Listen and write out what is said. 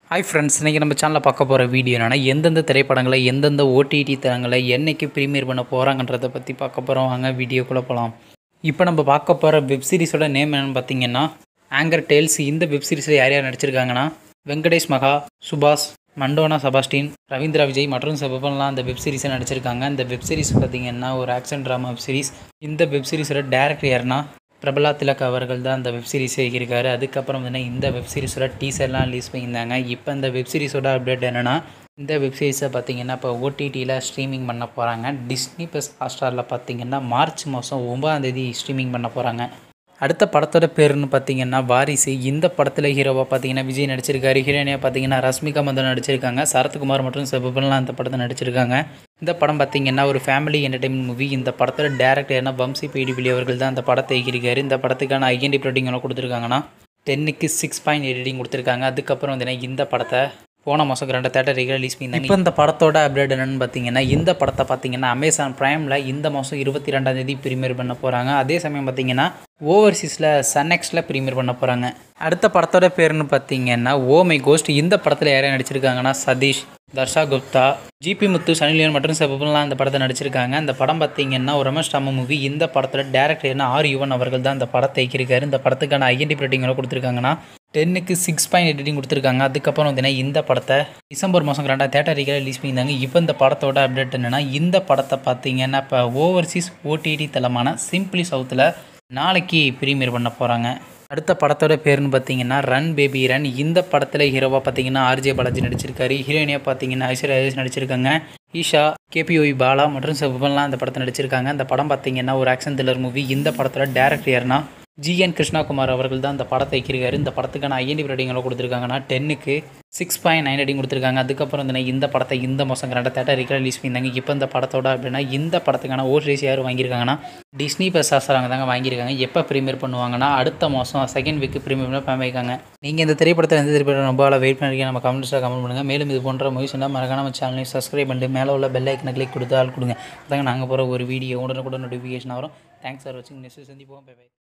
hi friends இன்றைக்கி நம்ம சேனலில் பார்க்க போகிற வீடியோ என்னென்னா எந்தெந்த திரைப்படங்களை எந்தெந்த ஓடிடி தளங்களை என்னைக்கு ப்ரீமியர் பண்ண போகிறாங்கன்றதை பற்றி பார்க்க போகிறோம் வாங்க வீடியோக்குள்ளே போகலாம் இப்போ நம்ம பார்க்க போகிற வெப் சீரிஸோட நேம் என்னென்னு பார்த்தீங்கன்னா ஆங்கர் டேல்ஸ் இந்த வெப் சீரிஸில் யார் யார் நடிச்சிருக்காங்கன்னா வெங்கடேஷ் மகா சுபாஷ் மண்டோனா செபாஸ்டின் ரவீந்திரா விஜய் மற்றும் செபன்லாம் அந்த வெப் சீரிஸை நடிச்சிருக்காங்க இந்த வெப் சீரிஸ் பார்த்தீங்கன்னா ஒரு ஆக்ஷன் ட்ராமா வெப் சீரிஸ் இந்த வெப் சீரிஸோட டேரக்டர் யாருன்னா பிரபலா திலக் அவர்கள் தான் அந்த வெப் சீரிஸ் எழுதியிருக்காரு அதுக்கப்புறம் வந்து இந்த வெப் சீரிஸோட டீசர்லாம் ரிலீஸ் பண்ணியிருந்தாங்க இப்போ இந்த வெப் சீரிஸோட அப்டேட் என்னென்னா இந்த வெப் சீரிஸை பார்த்தீங்கன்னா இப்போ ஓடிடியில் ஸ்ட்ரீமிங் பண்ண போகிறாங்க டிஸ்னி ப்ளஸ் ஹாட்ஸ்டாரில் பார்த்தீங்கன்னா மார்ச் மாதம் ஒன்பதாம் தேதி ஸ்ட்ரீமிங் பண்ண போகிறாங்க அடுத்த படத்தோட பேருன்னு பார்த்தீங்கன்னா வாரிசு இந்த படத்தில் ஹீரோவாக பார்த்தீங்கன்னா விஜய் நடிச்சிருக்காரு ஹீரோயினியாக பார்த்தீங்கன்னா ரஷ்மிகா மந்தன் நடிச்சிருக்காங்க சரத்குமார் மற்றும் செபபன்லாம் இந்த படத்தை நடிச்சிருக்காங்க இந்த படம் பார்த்தீங்கன்னா ஒரு ஃபேமிலி என்டர்டைன்மெண்ட் மூவி இந்த படத்தோட டேரக்டர்னா வம்சி பேடிபிலி அவர்கள் தான் அந்த படத்தை எழுதியிருக்காரு இந்த படத்துக்கான ஐஎன்டி ரேட்டிங் எல்லாம் கொடுத்துருக்காங்கன்னா டென்னுக்கு சிக்ஸ் பாயிண்ட் எயிட் ரேட்டிங் கொடுத்துருக்காங்க அதுக்கப்புறம் வந்து இந்த படத்தை போன மாதம் ரெண்டு தேட்டர் ரிலீஸ் பண்ணியிருந்தாங்க இப்போ இந்த படத்தோட அப்டேட் என்னன்னு பார்த்தீங்கன்னா இந்த படத்தை பார்த்தீங்கன்னா அமேசான் ப்ரைமில் இந்த மாதம் இருபத்தி ரெண்டாம் தேதி ப்ரீமியர் பண்ண போகிறாங்க அதே சமயம் பார்த்தீங்கன்னா ஓவர்சீஸில் சன்னெக்ஸில் ப்ரீமியர் பண்ண போகிறாங்க அடுத்த படத்தோட பேருன்னு பார்த்தீங்கன்னா ஓ மை கோஸ்ட் இந்த படத்தில் யாரையும் நடிச்சிருக்காங்கன்னா சதீஷ் தர்ஷா குப்தா ஜிபி முத்து சனிலியன் மற்றும் செபன்லாம் இந்த படத்தை நடிச்சிருக்காங்க அந்த படம் பார்த்தீங்கன்னா ஒரு ரமேஷ் ராம மூவி இந்த படத்தோட டேரக்டர் ஆர் யுவன் அவர்கள் தான் இந்த படத்தை இயக்கியிருக்காரு இந்த படத்துக்கான ஐஎன்டி ரேட்டிங் கொடுத்துருக்காங்கன்னா டென்னுக்கு சிக்ஸ் பாயிண்ட் எயிட்டிங் கொடுத்துருக்காங்க அதுக்கப்புறம் வந்து இந்த படத்தை டிசம்பர் மாதம் ரெண்டாவது தேட்டர் ரிலீஸ் பண்ணியிருந்தாங்க இப்போ இந்த படத்தோட அப்டேட் என்னென்னா இந்த படத்தை பார்த்தீங்கன்னா இப்போ ஓவர்சீஸ் ஓடிடி தளமான சிம்பிளி சவுத்தில் நாளைக்கு ப்ரீமியர் பண்ண போகிறாங்க அடுத்த படத்தோட பேருன்னு பார்த்தீங்கன்னா ரன் பேபி ரன் இந்த படத்தில் ஹீரோவாக பார்த்தீங்கன்னா ஆர்ஜே பாலாஜி நடிச்சிருக்காரு ஹீரோயினியாக பார்த்தீங்கன்னா ஐஸ்வர்யா ராஜேஷ் நடிச்சிருக்காங்க ஈஷா கேபிஓவி பாலா மற்றும் செவ்வன்லாம் இந்த படத்தை நடிச்சிருக்காங்க அந்த படம் பார்த்தீங்கன்னா ஒரு ஆக்ஷன் த்ரில்லர் மூவி இந்த படத்தோட டேரக்டர் யாருன்னா ஜிஎன் கிருஷ்ணகுமார் அவர்கள் தான் இந்த படத்தை இயக்கியிருக்காரு இந்த படத்துக்கான ஐஎன்டி ரேட்டிங்களை கொடுத்துருக்காங்கன்னா டென்னுக்கு சிக்ஸ் பாயிண்ட் நைன் ரேட்டிங் கொடுத்துருக்காங்க அதுக்கப்புறம் வந்து இந்த படத்தை இந்த மாதம் ரெண்டு தேட்டர் ரிலீஸ் பண்ணியிருந்தாங்க இப்போ இந்த படத்தோட அப்படின்னா இந்த படத்துக்கான ஓட்ரேஸ் யார் வாங்கியிருக்காங்கன்னா டிஸ்னி ப்ளஸ் ஆசாரங்க தாங்க வாங்கியிருக்காங்க எப்போ ப்ரீமியர் பண்ணுவாங்கன்னா அடுத்த மாதம் செகண்ட் வீக் ப்ரீமியர் பண்ணியிருக்காங்க நீங்கள் இந்த திரைப்படத்தை எந்த திரைப்படம் ரொம்ப வெயிட் பண்ணிருக்கீங்க நம்ம கமெண்ட்ஸில் கமெண்ட் பண்ணுங்கள் மேலும் இது போன்ற மூவிஸ்னா மறக்காம நம்ம சேனலையும் சப்ஸ்கிரைப் பண்ணிட்டு மேலே உள்ள பெல் ஐக்கனை கிளிக் கொடுத்து ஆள் கொடுங்க அதாங்க நாங்கள் போகிற ஒரு வீடியோ உடனுக்குடன் நோட்டிஃபிகேஷன் வரும் தேங்க்ஸ் ஃபார் வாட்சிங் நெக்ஸ்ட் சந்திப்போம் பை பை